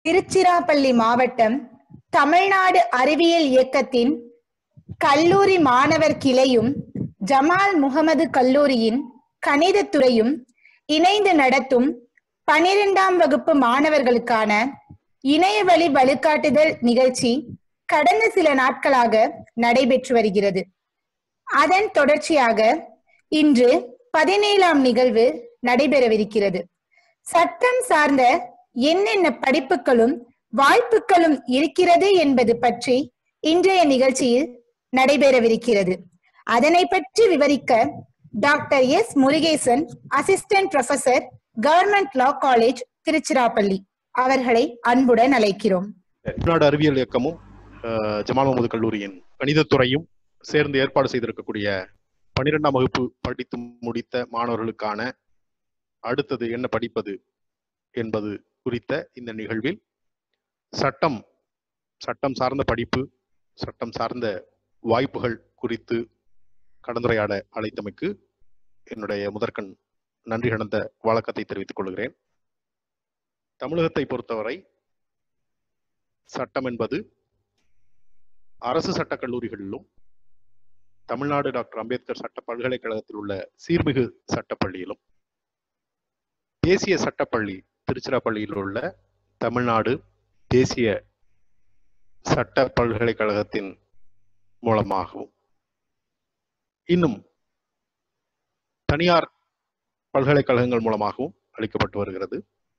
திருச்சிராப்பள்ளி மாவட்டம் தமிழ்நாடு அறிவியல் இயக்கத்தின் கல்லூரி மாணவர் கிளையும் ஜமால் முகமது கல்லூரியின் கணிதத் துறையும் இணைந்து நடத்தும் பனிரெண்டாம் வகுப்பு மாணவர்களுக்கான இணையவழி வழிகாட்டுதல் நிகழ்ச்சி கடந்த சில நாட்களாக நடைபெற்று வருகிறது அதன் தொடர்ச்சியாக இன்று பதினேழாம் நிகழ்வு நடைபெறவிருக்கிறது சட்டம் சார்ந்த என்னென்ன படிப்புகளும் வாய்ப்புகளும் இருக்கிறது என்பது பற்றி இன்றைய நிகழ்ச்சியில் நடைபெறவிருக்கிறது அதனை பற்றி விவரிக்க doctor S Murugesan assistant professor government law college Tiruchirappalli அவர்களை அன்புடன் அழைக்கிறோம் தமிழ்நாடு அறிவியல் இயக்கமும் அஹ், ஜமால் முகமது கல்லூரியின் கணிதத்துறையும் சேர்ந்து ஏற்பாடு செய்திருக்கக்கூடிய பன்னிரெண்டாம் வகுப்பு படித்து முடித்த மாணவர்களுக்கான அடுத்தது என்ன படிப்பது என்பது குறித்த இந்த நிகழ்வில் சட்டம் சட்டம் சார்ந்த படிப்பு சட்டம் சார்ந்த வாய்ப்புகள் குறித்து கலந்துரையாட அழைத்தமைக்கு என்னுடைய முதற்கண் நன்றி கடந்த வழக்கத்தை தெரிவித்துக் கொள்கிறேன் தமிழகத்தை பொறுத்தவரை சட்டம் என்பது அரசு சட்டக் கல்லூரிகளிலும் தமிழ்நாடு டாக்டர் அம்பேத்கர் சட்ட பல்கலைக்கழகத்தில் உள்ள சீர்மிகு சட்டப்பள்ளியிலும் தேசிய சட்டப்பள்ளி திருச்சிராப்பள்ளியில் உள்ள தமிழ்நாடு தேசிய சட்ட பல்கலைக்கழகத்தின் மூலமாகவும் இன்னும் தனியார் பல்கலைக்கழகங்கள் மூலமாகவும் அளிக்கப்பட்டு வருகிறது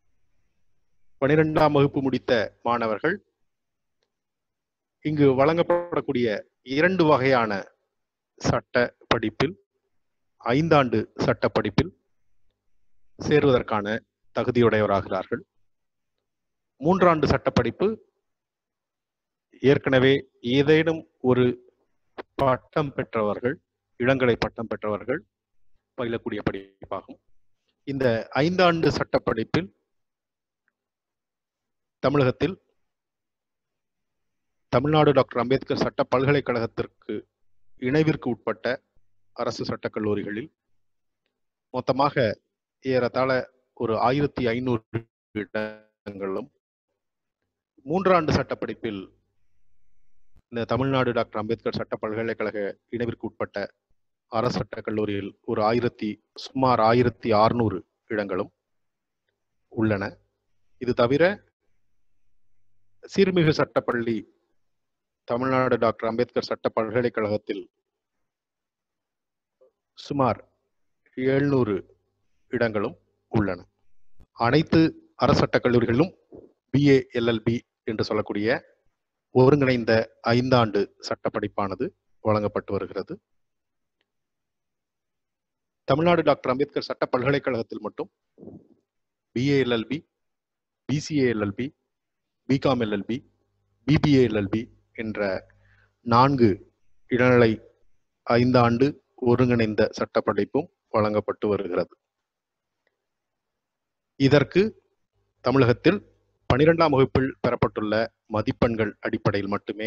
பனிரெண்டாம் வகுப்பு முடித்த மாணவர்கள் இங்கு வழங்கப்படக்கூடிய இரண்டு வகையான சட்ட படிப்பில் ஐந்தாண்டு சட்ட படிப்பில் சேருவதற்கான தகுதியுடையவராகிறார்கள் மூன்றாண்டு சட்ட படிப்பு ஏற்கனவே ஏதேனும் ஒரு பட்டம் பெற்றவர்கள் இளங்கலை பட்டம் பெற்றவர்கள் பயிலக்கூடிய படிப்பாகும் இந்த ஐந்தாண்டு சட்ட படிப்பில் தமிழகத்தில் தமிழ்நாடு டாக்டர் அம்பேத்கர் சட்ட பல்கலைக்கழகத்திற்கு இணைவிற்கு உட்பட்ட அரசு சட்டக் கல்லூரிகளில் மொத்தமாக ஏறத்தாழ ஒரு ஆயிரத்தி ஐநூறு இடங்களும் மூன்றாண்டு சட்டப்படிப்பில் இந்த தமிழ்நாடு டாக்டர் அம்பேத்கர் சட்ட பல்கலைக்கழக இணைவிற்கு உட்பட்ட அரசு சட்டக் கல்லூரியில் ஒரு ஆயிரத்தி சுமார் ஆயிரத்தி அறுநூறு இடங்களும் உள்ளன இது தவிர சீர்மிகு சட்டப்பள்ளி தமிழ்நாடு டாக்டர் அம்பேத்கர் சட்ட பல்கலைக்கழகத்தில் சுமார் எழுநூறு இடங்களும் உள்ளன அனைத்து அரசு சட்டக் கல்லூரிகளிலும் பிஏ எல்எல்பி என்று சொல்லக்கூடிய ஒருங்கிணைந்த ஐந்தாண்டு சட்ட படிப்பானது வழங்கப்பட்டு வருகிறது தமிழ்நாடு டாக்டர் அம்பேத்கர் சட்ட பல்கலைக்கழகத்தில் மட்டும் BA LLB BCA LLB BCom LLB BBA LLB என்ற நான்கு இளநிலை ஐந்தாண்டு ஒருங்கிணைந்த சட்ட படிப்பும் வழங்கப்பட்டு வருகிறது இதற்கு தமிழகத்தில் பனிரெண்டாம் வகுப்பில் பெறப்பட்டுள்ள மதிப்பெண்கள் அடிப்படையில் மட்டுமே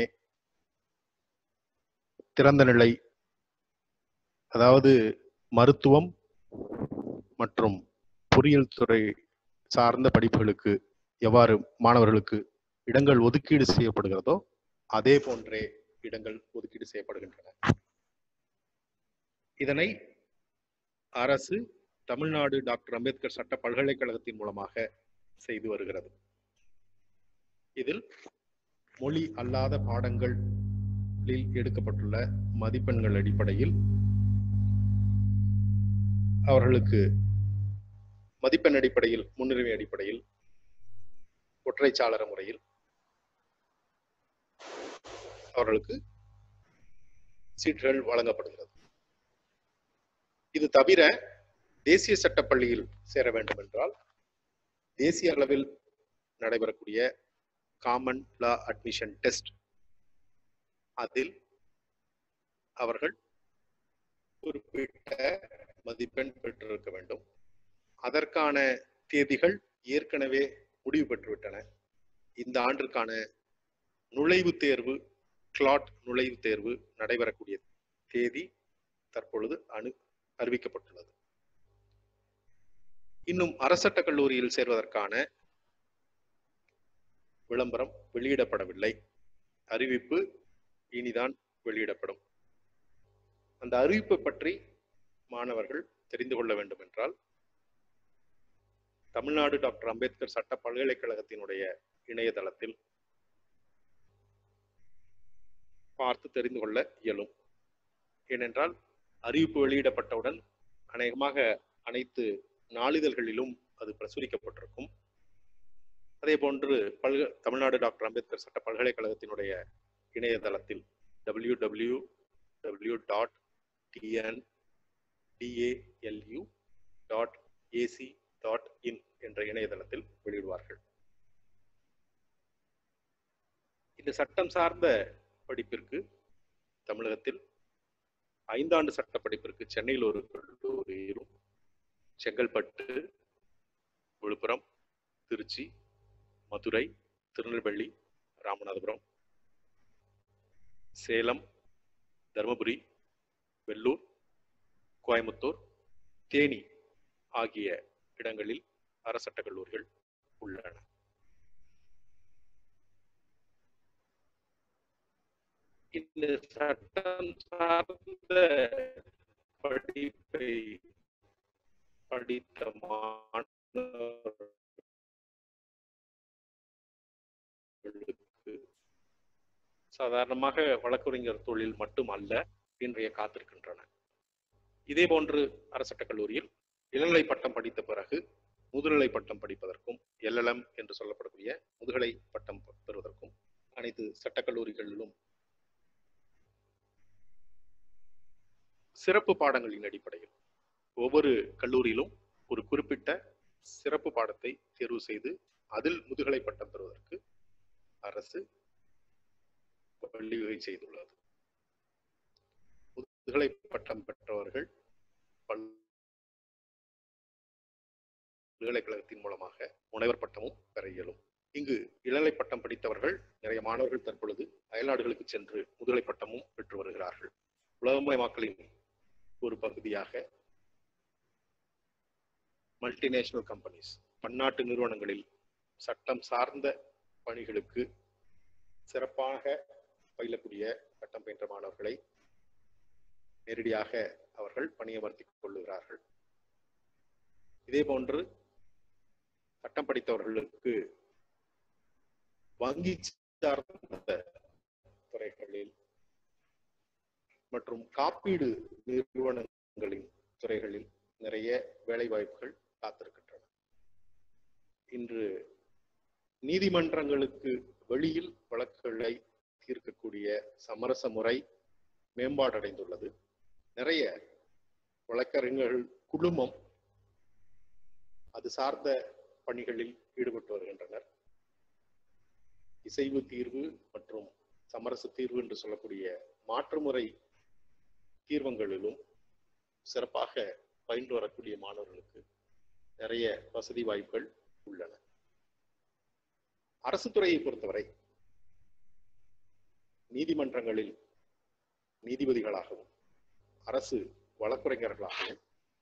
திறந்த நிலை அதாவது மருத்துவம் மற்றும் பொறியியல் துறை சார்ந்த படிப்புகளுக்கு எவ்வாறு மாணவர்களுக்கு இடங்கள் ஒதுக்கீடு செய்யப்படுகிறதோ அதே போன்றே இடங்கள் ஒதுக்கீடு செய்யப்படுகின்றன இதனை அரசு தமிழ்நாடு டாக்டர் அம்பேத்கர் சட்ட பல்கலைக்கழகத்தின் மூலமாக செய்து வருகிறது இதில் மொழி அல்லாத பாடங்களில் எடுக்கப்பட்டுள்ள மதிப்பெண்கள் அடிப்படையில் அவர்களுக்கு மதிப்பெண் அடிப்படையில் முன்னுரிமை அடிப்படையில் ஒற்றைச்சாளர முறையில் அவர்களுக்கு சீட்டுகள் வழங்கப்படுகிறது இது தவிர தேசிய சட்டப்பள்ளியில் சேர வேண்டும் என்றால் தேசிய அளவில் நடைபெறக்கூடிய காமன் லா அட்மிஷன் டெஸ்ட் அதில் அவர்கள் குறிப்பிட்ட மதிப்பெண் பெற்றிருக்க வேண்டும் அதற்கான தேதிகள் ஏற்கனவே முடிவு பெற்றுவிட்டன இந்த ஆண்டிற்கான நுழைவுத் தேர்வு கிளாட் நுழைவுத் தேர்வு நடைபெறக்கூடிய தேதி தற்பொழுது அனு அறிவிக்கப்பட்டுள்ளது இன்னும் அரசட்ட கல்லூரியில் சேர்வதற்கான விளம்பரம் வெளியிடப்படவில்லை அறிவிப்பு இனிதான் வெளியிடப்படும் அந்த அறிவிப்பை பற்றி மாணவர்கள் தெரிந்து கொள்ள வேண்டும் என்றால் தமிழ்நாடு டாக்டர் அம்பேத்கர் சட்ட பல்கலைக்கழகத்தினுடைய இணையதளத்தில் பார்த்து தெரிந்து கொள்ள இயலும் ஏனென்றால் அறிவிப்பு வெளியிடப்பட்டவுடன் அநேகமாக அனைத்து நாளிதழ்களிலும் அது பிரசுரிக்கப்பட்டிருக்கும் அதே போன்று பல்க தமிழ்நாடு டாக்டர் அம்பேத்கர் சட்ட பல்கலைக்கழகத்தினுடைய இணையதளத்தில் W W W dot TN DALU dot AC dot in என்ற இணையதளத்தில் வெளியிடுவார்கள் இந்த சட்டம் சார்ந்த படிப்பிற்கு தமிழகத்தில் ஐந்தாண்டு சட்ட படிப்பிற்கு சென்னையில் ஒரு கல்லூரியிலும் செங்கல்பட்டு விழுப்புரம் திருச்சி மதுரை திருநெல்வேலி ராமநாதபுரம் சேலம் தருமபுரி வெள்ளூர் கோயம்புத்தூர் தேனி ஆகிய இடங்களில் அரசட்ட கல்லூரிகள் உள்ளன இந்த சட்டம் சார்ந்த படிப்பை படித்த மாணவர்களுக்கு சாதாரணமாக வழக்கறிஞர் தொழில் மட்டும் அல்ல இன்றைய காத்திருக்கின்றன இதே போன்று அரசட்ட கல்லூரியில் இளநிலை பட்டம் படித்த பிறகு முதுநிலை பட்டம் படிப்பதற்கும் எல்எல்எம் என்று சொல்லப்படக்கூடிய முதுகலை பட்டம் பெறுவதற்கும் அனைத்து சட்டக்கல்லூரிகளிலும் சிறப்பு பாடங்களின் அடிப்படையில் ஒவ்வொரு கல்லூரியிலும் ஒரு குறிப்பிட்ட சிறப்பு பாடத்தை தேர்வு செய்து அதில் முதுகலை பட்டம் பெறுவதற்கு அரசு வழிவகை செய்துள்ளது முதுகலை பட்டம் பெற்றவர்கள் பல்கலைக்கழகத்தின் மூலமாக முனைவர் பட்டமும் பெற இயலும் இங்கு இளநிலை பட்டம் படித்தவர்கள் நிறைய மாணவர்கள் தற்பொழுது அயல்நாடுகளுக்கு சென்று முதுகலை பட்டமும் பெற்று வருகிறார்கள் உலகமயமாக்கலின் ஒரு பகுதியாக மல்டிநேஷனல் கம்பெனிஸ் பன்னாட்டு நிறுவனங்களில் சட்டம் சார்ந்த பணிகளுக்கு சிறப்பாக பயிலக்கூடிய சட்டம் பயின்ற மாணவர்களை நேரடியாக அவர்கள் பணியமர்த்திக் கொள்ளுகிறார்கள் இதே போன்று சட்டம் படித்தவர்களுக்கு வங்கி சார்ந்த துறைகளில் மற்றும் காப்பீடு நிறுவனங்களின் துறைகளில் நிறைய வேலை வாய்ப்புகள் காத்திருக்கின்றன இன்று நீதிமன்றங்களுக்கு வெளியில் வழக்குகளை தீர்க்கக்கூடிய சமரச முறை மேம்பாடடைந்துள்ளது நிறைய வழக்கறிஞர்கள் குழுமம் அது சார்ந்த பணிகளில் ஈடுபட்டு வருகின்றனர் இசைவு தீர்வு மற்றும் சமரச தீர்வு என்று சொல்லக்கூடிய மாற்றுமுறை தீர்வங்களிலும் சிறப்பாக பயின்று வரக்கூடிய மாணவர்களுக்கு நிறைய வசதி வாய்ப்புகள் உள்ளன அரசு துறையை பொறுத்தவரை நீதிமன்றங்களில் நீதிபதிகளாகவும் அரசு வழக்குரைஞர்களாகவும்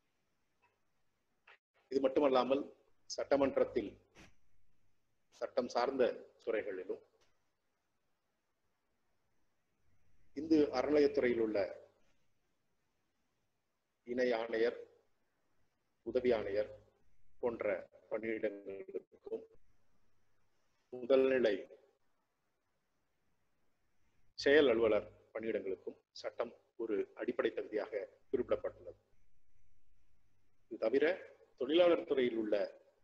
இது மட்டுமல்லாமல் சட்டமன்றத்தில் சட்டம் சார்ந்த துறைகளிலும் இந்து அறநிலையத்துறையில் உள்ள இணை ஆணையர் உதவி ஆணையர் போன்ற பணியிடங்களுக்கும் முதல்நிலை செயல் அலுவலர் பணியிடங்களுக்கும் சட்டம் ஒரு அடிப்படை தகுதியாக குறிப்பிடப்பட்டுள்ளது இது தவிர தொழிலாளர் துறையில் உள்ள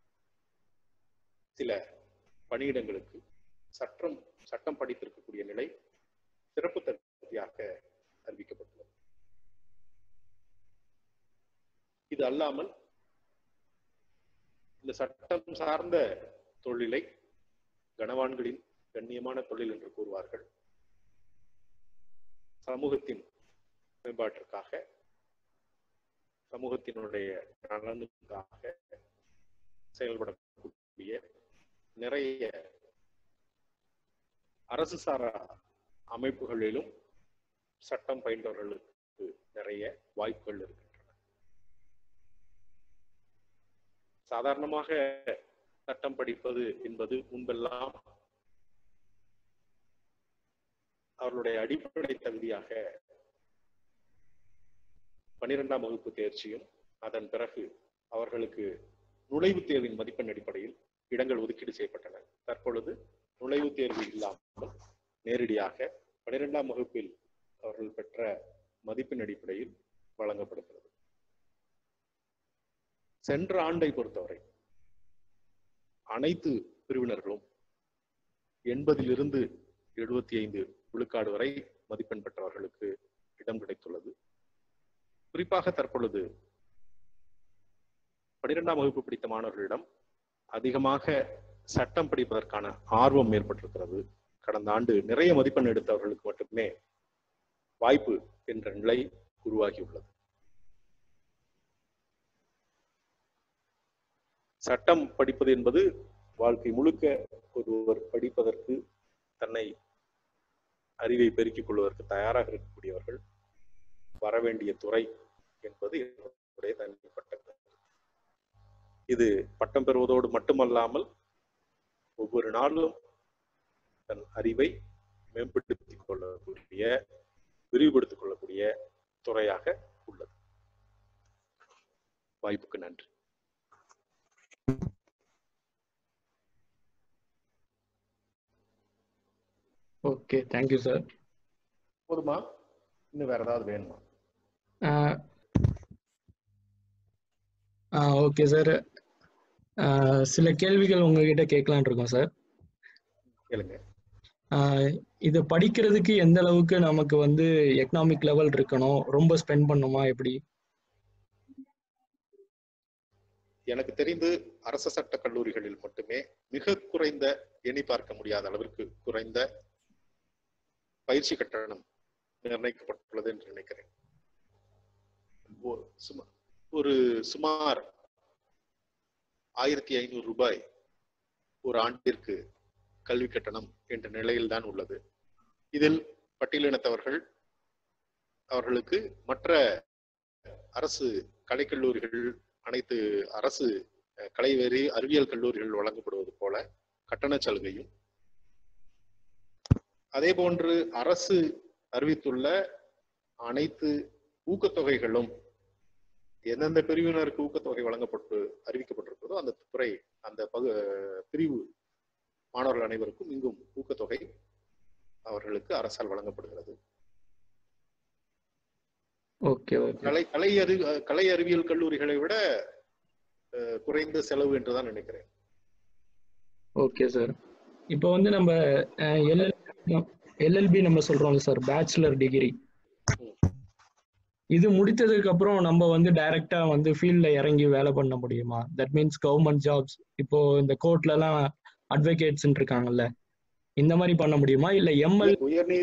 சில பணியிடங்களுக்கு சட்டம் சட்டம் படித்திருக்கக்கூடிய நிலை சிறப்பு தகுதியாக அறிவிக்கப்பட்டுள்ளது இது அல்லாமல் இந்த சட்டம் சார்ந்த தொழிலை கனவான்களின் கண்ணியமான தொழில் என்று கூறுவார்கள் சமூகத்தின் மேம்பாட்டிற்காக சமூகத்தினுடைய நலனுக்காக செயல்படக்கூடிய நிறைய அரசு சாரா அமைப்புகளிலும் சட்டம் பயின்றவர்களுக்கு நிறைய வாய்ப்புகள் இருக்கின்றன சாதாரணமாக சட்டம் படிப்பது என்பது முன்பெல்லாம் அவர்களுடைய அடிப்படை தகுதியாக பனிரெண்டாம் வகுப்பு தேர்ச்சியும் அதன் பிறகு அவர்களுக்கு நுழைவுத் தேர்வின் மதிப்பெண் அடிப்படையில் இடங்கள் ஒதுக்கீடு செய்யப்பட்டன தற்பொழுது நுழைவுத் தேர்வு இல்லாமல் நேரடியாக பனிரெண்டாம் வகுப்பில் அவர்கள் பெற்ற மதிப்பெண் அடிப்படையில் வழங்கப்படுகிறது சென்ற ஆண்டை பொறுத்தவரை அனைத்து பிரிவினர்களும் எண்பதிலிருந்து எழுபத்தி ஐந்து விழுக்காடு வரை மதிப்பெண் பெற்றவர்களுக்கு இடம் கிடைத்துள்ளது குறிப்பாக தற்பொழுது பனிரெண்டாம் வகுப்பு படித்த மாணவர்களிடம் அதிகமாக சட்டம் படிப்பதற்கான ஆர்வம் ஏற்பட்டிருக்கிறது கடந்த ஆண்டு நிறைய மதிப்பெண் எடுத்தவர்களுக்கு மட்டுமே வாய்ப்பு என்ற நிலை உருவாகியுள்ளது சட்டம் படிப்பது என்பது வாழ்க்கை முழுக்க ஒருவர் படிப்பதற்கு தன்னை அறிவை பெருக்கிக் கொள்வதற்கு தயாராக இருக்கக்கூடியவர்கள் வர வேண்டிய துறை என்பது என்னுடைய தனிப்பட்ட கருத்து. இது பட்டம் பெறுவதோடு மட்டுமல்லாமல் ஒவ்வொரு நாளும் தன் அறிவை மேம்படுத்திக் கொள்ளக்கூடிய விரிவுபடுத்திக் கொள்ளக்கூடிய துறையாக உள்ளது வாய்ப்புக்கு நன்றி ஓகே தேங்க்யூ சார் போதுமா இன்னும் வேற ஏதாவது வேணுமா ஓகே சார் சில கேள்விகள் உங்ககிட்ட கேட்கலான் இருக்கோம் சார் கேளுங்க இது படிக்கிறதுக்கு எந்த அளவுக்கு நமக்கு வந்து எக்கனாமிக் லெவல் இருக்கணும் ரொம்ப ஸ்பெண்ட் பண்ணுமா எப்படி எனக்கு தெரிந்து அரசு சட்ட கல்லூரிகளில் மட்டுமே மிக குறைந்த எண்ணி பார்க்க முடியாத அளவிற்கு குறைந்த பயிற்சி கட்டணம் நிர்ணயிக்கப்பட்டுள்ளது என்று நினைக்கிறேன் ஒரு சுமார் ஒரு சுமார் ஆயிரத்தி ஐநூறு ரூபாய் ஒரு ஆண்டிற்கு கல்வி கட்டணம் என்ற நிலையில்தான் உள்ளது இதில் பட்டியலினத்தவர்கள் அவர்களுக்கு மற்ற அரசு கலைக்கல்லூரிகள் அனைத்து அரசு அஹ், கலைவேறி அறிவியல் கல்லூரிகள் வழங்கப்படுவது போல கட்டண சலுகையும் அதே போன்று அரசு அறிவித்துள்ள அனைத்து ஊக்கத்தொகைகளும் எந்தெந்த பிரிவினருக்கு ஊக்கத்தொகை வழங்கப்பட்டு அறிவிக்கப்பட்டிருக்கிறதோ அந்த துறை அந்த பகு பிரிவு மாணவர்கள் அனைவருக்கும் இங்கும் ஊக்கத்தொகை அவர்களுக்கு அரசால் வழங்கப்படுகிறது ஓகே ஓகே கலை கலை அறி கலை அறிவியல் கல்லூரிகளை விட அஹ், குறைந்த செலவு என்றுதான் நினைக்கிறேன் ஓகே சார் இப்போ வந்து நம்ம எல்எல் எல்எல்பி நம்ம சொல்றோம்ல சார் பேச்சுலர் டிகிரி இது முடித்ததுக்கு அப்புறம் நம்ம வந்து டைரக்டா வந்து ஃபீல்ட்ல இறங்கி வேலை பண்ண முடியுமா தட் மீன்ஸ் கவர்மெண்ட் ஜாப்ஸ் இப்போ இந்த கோர்ட்ல எல்லாம் அட்வொகேட்ஸ் இருக்காங்கல்ல இந்த மாதிரி பண்ண முடியுமா இல்ல எம்எல் உயர்நீ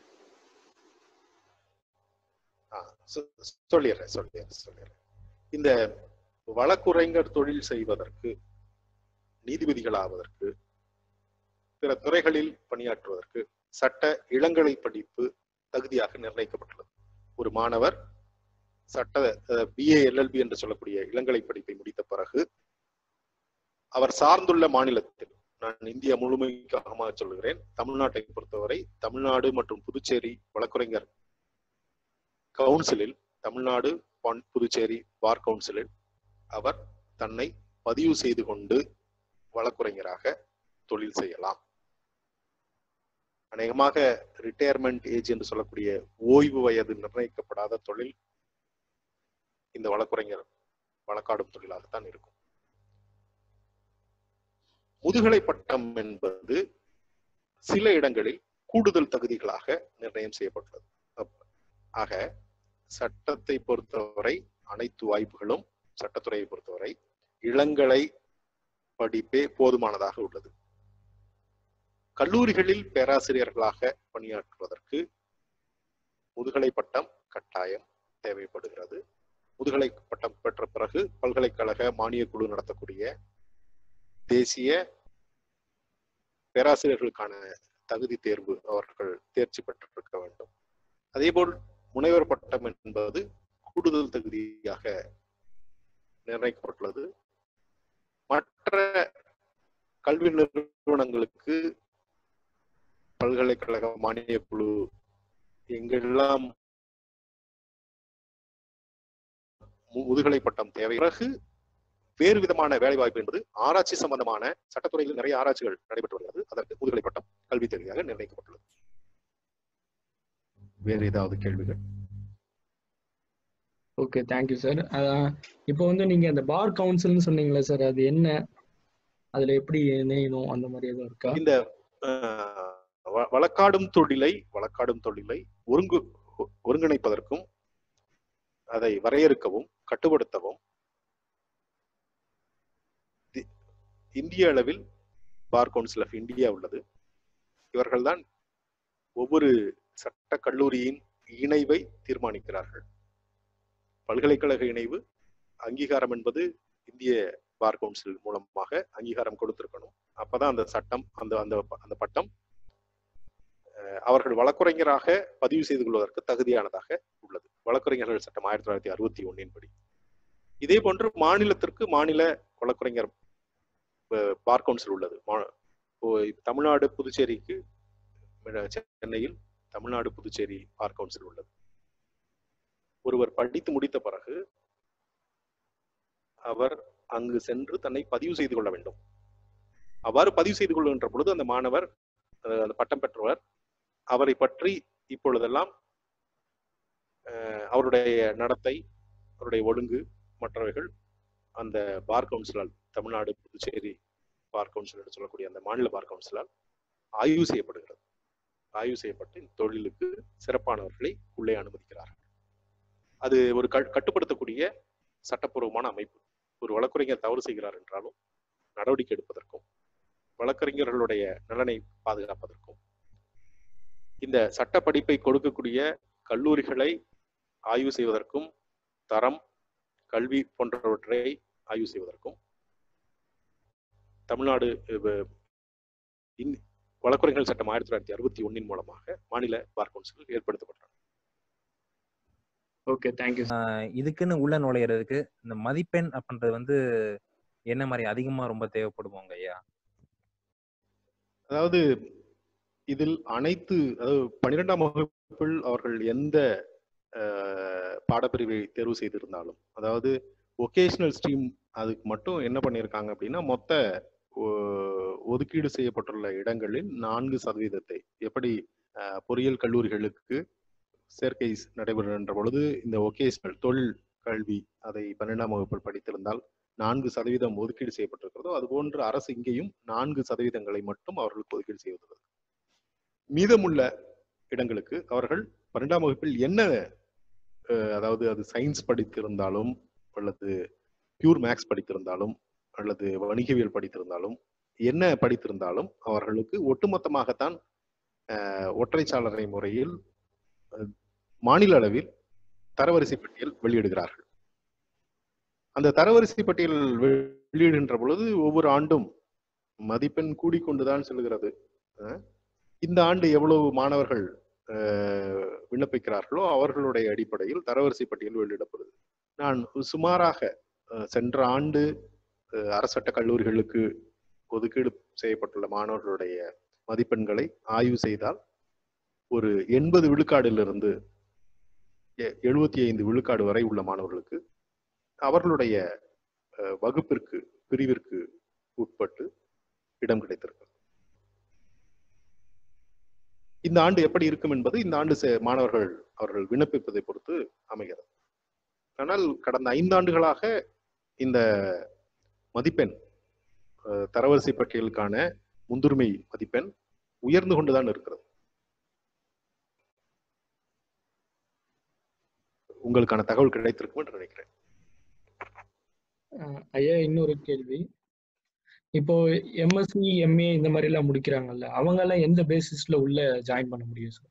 ஆ, சொ- சொல்லிடுறேன் சொல்லிடுறேன் சொல்லிடுறேன் இந்த வழக்குரைஞர் தொழில் செய்வதற்கு நீதிபதிகள் ஆவதற்கு பிற துறைகளில் பணியாற்றுவதற்கு சட்ட இளங்கலை படிப்பு தகுதியாக நிர்ணயிக்கப்பட்டுள்ளது ஒரு மாணவர் சட்ட பிஏ எல்எல்பி என்று சொல்லக்கூடிய இளங்கலை படிப்பை முடித்த பிறகு அவர் சார்ந்துள்ள மாநிலத்தில் நான் இந்தியா முழுமைக்காக சொல்லுகிறேன் தமிழ்நாட்டை பொறுத்தவரை தமிழ்நாடு மற்றும் புதுச்சேரி வழக்குரைஞர் கவுன்சிலில் தமிழ்நாடு பான்- புதுச்சேரி பார் கவுன்சிலில் அவர் தன்னை பதிவு செய்து கொண்டு வழக்குரைஞராக தொழில் செய்யலாம் அநேகமாக ரிட்டையர்மெண்ட் ஏஜ் என்று சொல்லக்கூடிய ஓய்வு வயது நிர்ணயிக்கப்படாத தொழில் இந்த வழக்குரைஞர் வழக்காடும் தொழிலாகத்தான் இருக்கும் முதுகலை பட்டம் என்பது சில இடங்களில் கூடுதல் தகுதிகளாக நிர்ணயம் செய்யப்பட்டுள்ளது அப்ப- ஆக சட்டத்தை பொறுத்தவரை அனைத்து வாய்ப்புகளும் சட்டத்துறையை பொறுத்தவரை இளங்கலை படிப்பே போதுமானதாக உள்ளது கல்லூரிகளில் பேராசிரியர்களாக பணியாற்றுவதற்கு முதுகலை பட்டம் கட்டாயம் தேவைப்படுகிறது முதுகலை பட்டம் பெற்ற பிறகு பல்கலைக்கழக மானியக் குழு நடத்தக்கூடிய தேசிய பேராசிரியர்களுக்கான தகுதி தேர்வு அவர்கள் தேர்ச்சி பெற்றிருக்க வேண்டும் அதேபோல் முனைவர் பட்டம் என்பது கூடுதல் தகுதியாக நிர்ணயிக்கப்பட்டுள்ளது மற்ற கல்வி நிறுவனங்களுக்கு பல்கலைக்கழக மானிய குழு எங்கெல்லாம் மு- முதுகலை பட்டம் தேவை பிறகு வேறு விதமான வேலை வாய்ப்பு என்பது ஆராய்ச்சி சம்பந்தமான சட்டத்துறையில் நிறைய ஆராய்ச்சிகள் நடைபெற்று வருகிறது அதற்கு முதுகலை பட்டம் கல்வி தகுதியாக நிர்ணயிக்கப்பட்டுள்ளது வேறு ஏதாவது கேள்விகள் ஓகே தேங்க்யூ சார் இப்போ வந்து நீங்க அந்த பார் கவுன்சில்னு சொன்னீங்களே சார் அது என்ன அதுல எப்படி இணையணும் அந்த மாதிரி எதுவும் இருக்கா இந்த அஹ், வ- வழக்காடும் தொழிலை வழக்காடும் தொழிலை ஒருங்கு ஒ- ஒருங்கிணைப்பதற்கும் அதை வரையறுக்கவும் கட்டுப்படுத்தவும் தி- இந்திய அளவில் பார் கவுன்சில் ஆஃப் இந்தியா உள்ளது இவர்கள்தான் ஒவ்வொரு சட்ட கல்லூரியின் இணைவை தீர்மானிக்கிறார்கள் பல்கலைக்கழக இணைவு அங்கீகாரம் என்பது இந்திய பார் கவுன்சில் மூலமாக அங்கீகாரம் கொடுத்திருக்கணும் அப்பதான் அந்த சட்டம் அந்த அந்த அந்த பட்டம் அஹ், அவர்கள் வழக்குரைஞராக பதிவு செய்து கொள்வதற்கு தகுதியானதாக உள்ளது வழக்குரைஞர்கள் சட்டம் ஆயிரத்தி தொள்ளாயிரத்தி அறுபத்தி ஒன்னின் படி இதே போன்று மாநிலத்திற்கு மாநில வழக்குரைஞர் அஹ், பார் கவுன்சில் உள்ளது மா- இப்போ தமிழ்நாடு புதுச்சேரிக்கு அஹ், சென்னையில் தமிழ்நாடு புதுச்சேரி பார் கவுன்சில் உள்ளது ஒருவர் படித்து முடித்த பிறகு அவர் அங்கு சென்று தன்னை பதிவு செய்து கொள்ள வேண்டும் அவ்வாறு பதிவு செய்து கொள்கின்ற பொழுது அந்த மாணவர் அஹ், அந்த பட்டம் பெற்றவர் அவரை பற்றி இப்பொழுதெல்லாம் அஹ், அவருடைய நடத்தை அவருடைய ஒழுங்கு மற்றவைகள் அந்த பார் கவுன்சிலால் தமிழ்நாடு புதுச்சேரி பார் கவுன்சில் என்று சொல்லக்கூடிய அந்த மாநில பார் கவுன்சிலால் ஆய்வு செய்யப்படுகிறது ஆய்வு செய்யப்பட்டு இந்த தொழிலுக்கு சிறப்பானவர்களை உள்ளே அனுமதிக்கிறார்கள் அது ஒரு க- கட்டுப்படுத்தக்கூடிய சட்டப்பூர்வமான அமைப்பு ஒரு வழக்குரைஞர் தவறு செய்கிறார் என்றாலும் நடவடிக்கை எடுப்பதற்கும் வழக்கறிஞர்களுடைய நலனை பாதுகாப்பதற்கும் இந்த சட்ட படிப்பை கொடுக்கக்கூடிய கல்லூரிகளை ஆய்வு செய்வதற்கும் தரம் கல்வி போன்றவற்றை ஆய்வு செய்வதற்கும் தமிழ்நாடு அஹ், இந்- வழக்குரைஞர்கள் சட்டம் ஆயிரத்தி தொள்ளாயிரத்தி அறுபத்தி ஒன்னின் மூலமாக மாநில பார் கவுன்சில் ஏற்படுத்தப்பட்டது ஓகே தேங்க்யூ ஆஹ் இதுக்குன்னு உள்ள நுழையிறதுக்கு இந்த மதிப்பெண் அப்படின்றது வந்து என்ன மாதிரி அதிகமா ரொம்ப தேவைப்படுவாங்க ஐயா அதாவது இதில் அனைத்து அதாவது பன்னிரெண்டாம் வகுப்பில் அவர்கள் எந்த அஹ், பாடப்பிரிவை தேர்வு செய்திருந்தாலும் அதாவது ஒகேஷனல் ஸ்ட்ரீம் அதுக்கு மட்டும் என்ன பண்ணியிருக்காங்க அப்படின்னா மொத்த ஒ- ஒதுக்கீடு செய்யப்பட்டுள்ள இடங்களில் நான்கு சதவீதத்தை எப்படி அஹ், பொறியியல் கல்லூரிகளுக்கு சேர்க்கை நடைபெறுகின்ற பொழுது இந்த ஒகேஷனல் தொழில் கல்வி அதை பன்னிரெண்டாம் வகுப்பில் படித்திருந்தால் நான்கு சதவீதம் ஒதுக்கீடு செய்யப்பட்டிருக்கிறதோ அதுபோன்று அரசு இங்கேயும் நான்கு சதவீதங்களை மட்டும் அவர்களுக்கு ஒதுக்கீடு செய்துள்ளது மீதமுள்ள இடங்களுக்கு அவர்கள் பன்னெண்டாம் வகுப்பில் என்ன அஹ், அதாவது அது சயின்ஸ் படித்திருந்தாலும் அல்லது பியூர் மேக்ஸ் படித்திருந்தாலும் அல்லது வணிகவியல் படித்திருந்தாலும் என்ன படித்திருந்தாலும் அவர்களுக்கு ஒட்டுமொத்தமாகத்தான் அஹ், ஒற்றைச்சாளரை முறையில் அஹ், மாநில அளவில் தரவரிசை பட்டியல் வெளியிடுகிறார்கள் அந்த தரவரிசை பட்டியல் வெளியிடுகின்ற பொழுது ஒவ்வொரு ஆண்டும் மதிப்பெண் கூடிக்கொண்டுதான் செல்கிறது அஹ், இந்த ஆண்டு எவ்வளவு மாணவர்கள் அஹ், விண்ணப்பிக்கிறார்களோ அவர்களுடைய அடிப்படையில் தரவரிசை பட்டியல் வெளியிடப்படுது நான் சுமாராக அஹ், சென்ற ஆண்டு அஹ், அரசட்ட கல்லூரிகளுக்கு ஒதுக்கீடு செய்யப்பட்டுள்ள மாணவர்களுடைய மதிப்பெண்களை ஆய்வு செய்தால் ஒரு எண்பது விழுக்காடிலிருந்து எழுபத்தி ஐந்து விழுக்காடு வரை உள்ள மாணவர்களுக்கு அவர்களுடைய அஹ், வகுப்பிற்கு பிரிவிற்கு உட்பட்டு இடம் கிடைத்திருக்கிறது இந்த ஆண்டு எப்படி இருக்கும் என்பது இந்த ஆண்டு சே- மாணவர்கள் அவர்கள் விண்ணப்பிப்பதை பொறுத்து அமைகிறது ஆனால் கடந்த ஐந்தாண்டுகளாக இந்த மதிப்பெண் அஹ், தரவரிசை பட்டியலுக்கான முன்னுரிமை மதிப்பெண் உயர்ந்து கொண்டுதான் இருக்கிறது உங்களுக்கான தகவல் கிடைத்திருக்கும் என்று நினைக்கிறேன் அஹ் ஐயா இன்னொரு கேள்வி இப்போ எம்எஸ்சி எம்ஏ இந்த மாதிரி எல்லாம் முடிக்கிறாங்கல்ல அவங்க எல்லாம் எந்த பேசிஸ்ல உள்ள ஜாயின் பண்ண முடியும் சார்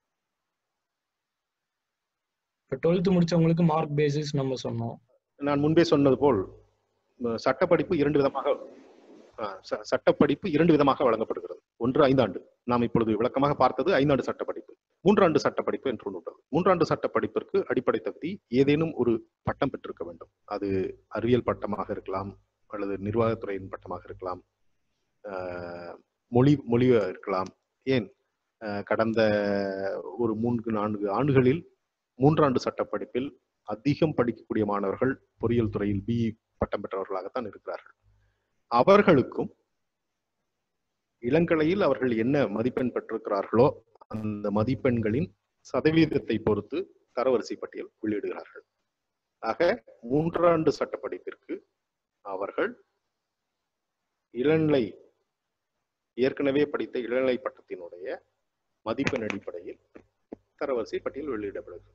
இப்போ டுவெல்த் முடிச்சவங்களுக்கு மார்க் பேசிஸ் நம்ம சொன்னோம் நான் முன்பே சொன்னது போல் ம, சட்டப்படிப்பு இரண்டு விதமாக ஆ, ச- சட்டப்படிப்பு இரண்டு விதமாக வழங்கப்படுகிறது ஒன்று ஐந்தாண்டு நாம் இப்பொழுது விளக்கமாக பார்த்தது ஐந்தாண்டு சட்டப்படிப்பு மூன்றாண்டு சட்டப்படிப்பு என்று ஒன்று உள்ளது மூன்றாண்டு சட்டப்படிப்பிற்கு அடிப்படை தகுதி ஏதேனும் ஒரு பட்டம் பெற்றிருக்க வேண்டும் அது அறிவியல் பட்டமாக இருக்கலாம் அல்லது நிர்வாகத்துறையின் பட்டமாக இருக்கலாம் ஆ, மொழி மொழியாக இருக்கலாம் ஏன் அஹ், கடந்த ஒரு மூன்று நான்கு ஆண்டுகளில் மூன்றாண்டு சட்டப்படிப்பில் அதிகம் படிக்கக்கூடிய மாணவர்கள் பொறியியல் துறையில் பிஇ பட்டம் பெற்றவர்களாகத்தான் இருக்கிறார்கள் அவர்களுக்கும் இளங்கலையில் அவர்கள் என்ன மதிப்பெண் பெற்றிருக்கிறார்களோ அந்த மதிப்பெண்களின் சதவீதத்தை பொறுத்து தரவரிசை பட்டியல் வெளியிடுகிறார்கள் ஆக மூன்றாண்டு சட்டப்படிப்பிற்கு அவர்கள் இளநிலை ஏற்கனவே படித்த இளநிலை பட்டத்தினுடைய மதிப்பெண் அடிப்படையில் தரவரிசை பட்டியல் வெளியிடப்படுகிறது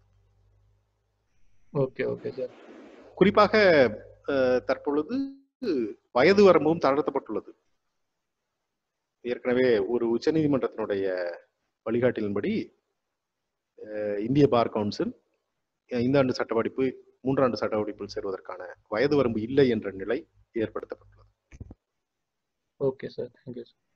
ஓகே ஓகே சார் குறிப்பாக அஹ், தற்பொழுது வயது வரம்பும் தளர்த்தப்பட்டுள்ளது ஏற்கனவே ஒரு உச்சநீதிமன்றத்தினுடைய வழிகாட்டிலின்படி அஹ், இந்திய பார் கவுன்சில் ஐந்தாண்டு சட்டப்படிப்பு மூன்றாண்டு சட்டப்படிப்பில் சேர்வதற்கான வயது வரம்பு இல்லை என்ற நிலை ஏற்படுத்தப்பட்டுள்ளது ஓகே சார் தேங்க்யூ சார்